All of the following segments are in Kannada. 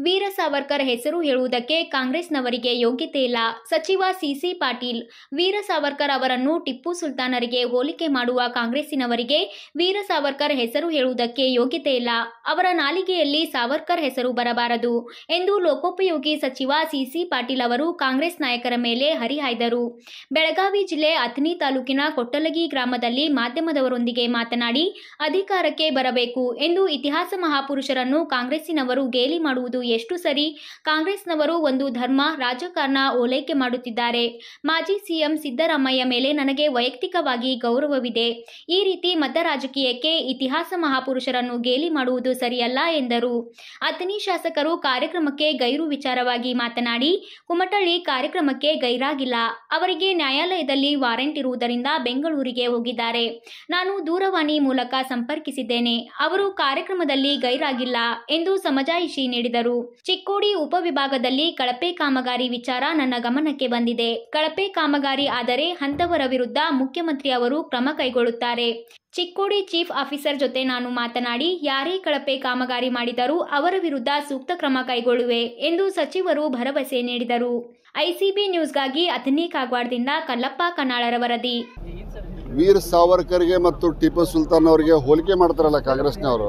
ವೀರ ಸಾವರ್ಕರ್ ಹೆಸರು ಹೇಳುವುದಕ್ಕೆ ಕಾಂಗ್ರೆಸ್ನವರಿಗೆ ಯೋಗ್ಯತೆ ಇಲ್ಲ ಸಚಿವ ಸಿಸಿ ಪಾಟೀಲ್ ವೀರ ಸಾವರ್ಕರ್ ಅವರನ್ನು ಟಿಪ್ಪು ಸುಲ್ತಾನರಿಗೆ ಹೋಲಿಕೆ ಮಾಡುವ ಕಾಂಗ್ರೆಸ್ಸಿನವರಿಗೆ ವೀರ ಸಾವರ್ಕರ್ ಹೆಸರು ಹೇಳುವುದಕ್ಕೆ ಯೋಗ್ಯತೆ ಇಲ್ಲ ಅವರ ನಾಲಿಗೆಯಲ್ಲಿ ಸಾವರ್ಕರ್ ಹೆಸರು ಬರಬಾರದು ಎಂದು ಲೋಕೋಪಯೋಗಿ ಸಚಿವ ಸಿಸಿ ಪಾಟೀಲ್ ಅವರು ಕಾಂಗ್ರೆಸ್ ನಾಯಕರ ಮೇಲೆ ಹರಿಹಾಯ್ದರು ಬೆಳಗಾವಿ ಜಿಲ್ಲೆ ಅಥಣಿ ತಾಲೂಕಿನ ಕೊಟ್ಟಲಗಿ ಗ್ರಾಮದಲ್ಲಿ ಮಾಧ್ಯಮದವರೊಂದಿಗೆ ಮಾತನಾಡಿ ಅಧಿಕಾರಕ್ಕೆ ಬರಬೇಕು ಎಂದು ಇತಿಹಾಸ ಮಹಾಪುರುಷರನ್ನು ಕಾಂಗ್ರೆಸ್ಸಿನವರು ಗೇಲಿ ಮಾಡುವುದು ಎಷ್ಟು ಸರಿ ಕಾಂಗ್ರೆಸ್ನವರು ಒಂದು ಧರ್ಮ ರಾಜಕಾರಣ ಓಲೈಕೆ ಮಾಡುತ್ತಿದ್ದಾರೆ ಮಾಜಿ ಸಿಎಂ ಸಿದ್ದರಾಮಯ್ಯ ಮೇಲೆ ನನಗೆ ವೈಯಕ್ತಿಕವಾಗಿ ಗೌರವವಿದೆ ಈ ರೀತಿ ಮತ ರಾಜಕೀಯಕ್ಕೆ ಇತಿಹಾಸ ಮಹಾಪುರುಷರನ್ನು ಗೇಲಿ ಮಾಡುವುದು ಸರಿಯಲ್ಲ ಎಂದರು ಅಥಣಿ ಶಾಸಕರು ಕಾರ್ಯಕ್ರಮಕ್ಕೆ ಗೈರು ವಿಚಾರವಾಗಿ ಮಾತನಾಡಿ ಕುಮಟಳ್ಳಿ ಕಾರ್ಯಕ್ರಮಕ್ಕೆ ಗೈರಾಗಿಲ್ಲ ಅವರಿಗೆ ನ್ಯಾಯಾಲಯದಲ್ಲಿ ವಾರೆಂಟ್ ಇರುವುದರಿಂದ ಬೆಂಗಳೂರಿಗೆ ಹೋಗಿದ್ದಾರೆ ನಾನು ದೂರವಾಣಿ ಮೂಲಕ ಸಂಪರ್ಕಿಸಿದ್ದೇನೆ ಅವರು ಕಾರ್ಯಕ್ರಮದಲ್ಲಿ ಗೈರಾಗಿಲ್ಲ ಎಂದು ಸಮಜಾಯಿಷಿ ನೀಡಿದರು ಚಿಕ್ಕೋಡಿ ಉಪವಿಭಾಗದಲ್ಲಿ ಕಳಪೆ ಕಾಮಗಾರಿ ವಿಚಾರ ನನ್ನ ಗಮನಕ್ಕೆ ಬಂದಿದೆ ಕಳಪೆ ಕಾಮಗಾರಿ ಆದರೆ ಅಂತವರ ವಿರುದ್ಧ ಮುಖ್ಯಮಂತ್ರಿ ಅವರು ಕ್ರಮ ಕೈಗೊಳ್ಳುತ್ತಾರೆ ಚಿಕ್ಕೋಡಿ ಚೀಫ್ ಆಫೀಸರ್ ಜೊತೆ ನಾನು ಮಾತನಾಡಿ ಯಾರೇ ಕಳಪೆ ಕಾಮಗಾರಿ ಮಾಡಿದರೂ ಅವರ ವಿರುದ್ಧ ಸೂಕ್ತ ಕ್ರಮ ಕೈಗೊಳ್ಳುವೆ ಎಂದು ಸಚಿವರು ಭರವಸೆ ನೀಡಿದರು ಐಸಿಬಿ ನ್ಯೂಸ್ಗಾಗಿ ಅಥಣಿ ಕಾಗವಾಡದಿಂದ ಕಲ್ಲಪ್ಪ ಕನ್ನಾಳರ ವರದಿ ವೀರ್ ಸಾವರ್ಕರ್ಗೆ ಮತ್ತು ಟಿಪ್ಪು ಸುಲ್ತಾನ್ ಅವರಿಗೆ ಹೋಲಿಕೆ ಮಾಡ್ತಾರಲ್ಲ ಕಾಂಗ್ರೆಸ್ನವರು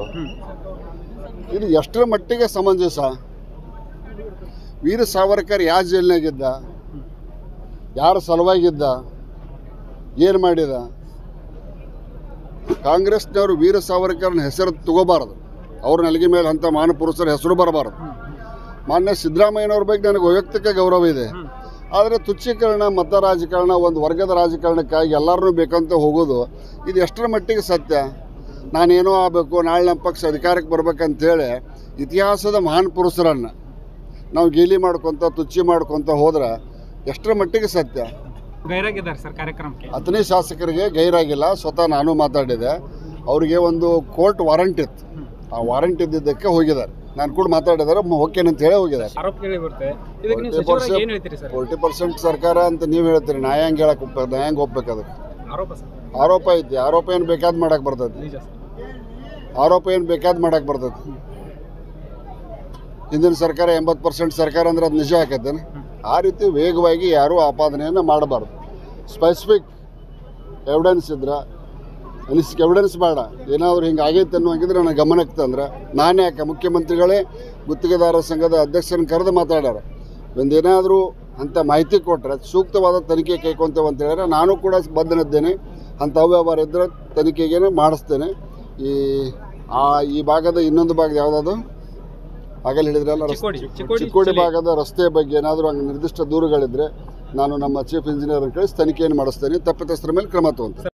ಇದು ಎಷ್ಟರ ಮಟ್ಟಿಗೆ ಸಮಂಜಸ ವೀರ ಸಾವರ್ಕರ್ ಯಾವ ಜೈಲಿನಾಗಿದ್ದ ಯಾರ ಸಲುವಾಗಿದ್ದ ಏನು ಮಾಡಿದ ಕಾಂಗ್ರೆಸ್ನವರು ವೀರ ಸಾವರ್ಕರ್ನ ಹೆಸರು ತಗೋಬಾರದು ಅವ್ರ ನೆಲಗಿ ಮೇಲೆ ಅಂಥ ಮಹಾಪುರುಷರ ಹೆಸರು ಬರಬಾರದು ಮಾನ್ಯ ಸಿದ್ದರಾಮಯ್ಯನವ್ರ ಬಗ್ಗೆ ನನಗೆ ವೈಯಕ್ತಿಕ ಗೌರವ ಇದೆ ಆದರೆ ತುಚ್ಛೀಕರಣ ಮತ ರಾಜಕಾರಣ ಒಂದು ವರ್ಗದ ರಾಜಕಾರಣಕ್ಕಾಗಿ ಎಲ್ಲರನ್ನೂ ಬೇಕಂತ ಹೋಗೋದು ಇದು ಎಷ್ಟರ ಮಟ್ಟಿಗೆ ಸತ್ಯ ನಾನೇನೋ ಆಗಬೇಕು ನಾಳೆ ನಮ್ಮ ಪಕ್ಷ ಅಧಿಕಾರಕ್ಕೆ ಬರ್ಬೇಕಂತೇಳಿ ಇತಿಹಾಸದ ಮಹಾನ್ ಪುರುಷರನ್ನು ನಾವು ಗೇಲಿ ಮಾಡ್ಕೊತ ತುಚ್ಚಿ ಮಾಡ್ಕೊತ ಹೋದ್ರೆ ಎಷ್ಟರ ಮಟ್ಟಿಗೆ ಸತ್ಯ ಗೈರಾಗಿದ್ದಾರೆ ಸರ್ ಕಾರ್ಯಕ್ರಮಕ್ಕೆ ಅಥಣಿ ಶಾಸಕರಿಗೆ ಗೈರಾಗಿಲ್ಲ ಸ್ವತಃ ನಾನು ಮಾತಾಡಿದೆ ಅವರಿಗೆ ಒಂದು ಕೋರ್ಟ್ ವಾರಂಟ್ ಇತ್ತು ಆ ವಾರಂಟ್ ಇದ್ದಿದ್ದಕ್ಕೆ ಹೋಗಿದ್ದಾರೆ ನಾನು ಕೂಡ ಮಾತಾಡಿದ್ದಾರೆ ಓಕೆ ಅಂತ ಹೇಳಿ ಹೋಗಿದ್ದಾರೆ ಆರೋಪ ಕೇಳಿ ಬರುತ್ತೆ ಇದಕ್ಕೆ ನೀವು 40% ಸಚಿವರಾಗಿ ಏನು ಹೇಳ್ತೀರಿ ಸರ್ ಫೋರ್ಟಿ ಪರ್ಸೆಂಟ್ ಸರ್ಕಾರ ಅಂತ ನೀವು ಹೇಳ್ತೀರಿ ನಾ ಹೆಂಗೆ ಹೇಳಕ್ಕೆ ಒಪ್ಪ ನಾ ಹೆಂಗೆ ಒಪ್ಬೇಕು ಅದಕ್ಕೆ ಆರೋಪ ಸರ್ ಆರೋಪ ಐತಿ ಆರೋಪ ಏನು ಬೇಕಾದ್ ಮಾಡಕ್ಕೆ ಬರ್ತೈತಿ ನಿಜ ಸರ್ ಆರೋಪ ಏನು ಬೇಕಾದ್ ಮಾಡಕ್ಕೆ ಬರ್ತೈತಿ ಹಿಂದಿನ ಸರ್ಕಾರ ಎಂಬತ್ತು ಪರ್ಸೆಂಟ್ ಸರ್ಕಾರ ಅಂದ್ರೆ ಅದು ನಿಜ ಆಕೈತೇನೆ ಆ ರೀತಿ ವೇಗವಾಗಿ ಯಾರೂ ಆಪಾದನೆಯನ್ನು ಮಾಡಬಾರ್ದು ಸ್ಪೆಸಿಫಿಕ್ ಎವಿಡೆನ್ಸ್ ಇದ್ರೆ ಅನಿಸಿಕೆ ಎವಿಡೆನ್ಸ್ ಬೇಡ ಏನಾದರೂ ಹಿಂಗೆ ಆಗೈತೆ ಅನ್ನುವಂಗಿದ್ರೆ ನನ್ನ ಗಮನಕ್ಕೆ ತಂದ್ರೆ ನಾನು ಯಾಕೆ ಮುಖ್ಯಮಂತ್ರಿಗಳೇ ಗುತ್ತಿಗೆದಾರರ ಸಂಘದ ಅಧ್ಯಕ್ಷರನ್ನ ಕರೆದು ಮಾತಾಡ್ಯಾರ ಒಂದೇನಾದರೂ ಅಂಥ ಮಾಹಿತಿ ಕೊಟ್ಟರೆ ಸೂಕ್ತವಾದ ತನಿಖೆ ಕೈಕೊಂತೇವೆ ಅಂತ ಹೇಳಿದ್ರೆ ನಾನು ಕೂಡ ಬದ್ಧನಿದ್ದೇನೆ ಅಂಥ ಅವ್ಯವಹಾರ ಇದ್ದರೆ ತನಿಖೆಗೇನೆ ಮಾಡಿಸ್ತೇನೆ ಈ ಆ ಈ ಭಾಗದ ಇನ್ನೊಂದು ಭಾಗದ ಯಾವುದಾದ್ರು ಆಗಲ್ಲಿ ಹೇಳಿದ್ರಲ್ಲ ರಸ್ತೆ ಚಿಕ್ಕೋಡಿ ಚಿಕ್ಕೋಡಿ ಚಿಕ್ಕೋಡಿ ಭಾಗದ ರಸ್ತೆ ಬಗ್ಗೆ ಏನಾದರೂ ಹಂಗೆ ನಿರ್ದಿಷ್ಟ ದೂರುಗಳಿದ್ರೆ ನಾನು ನಮ್ಮ ಚೀಫ್ ಇಂಜಿನಿಯರ್ ಕಳಿಸಿ ತನಿಖೆಯನ್ನು ಮಾಡಿಸ್ತೇನೆ ತಪ್ಪಿತಸ್ಥರ ಮೇಲೆ ಕ್ರಮ ತಗೊಂತೇನೆ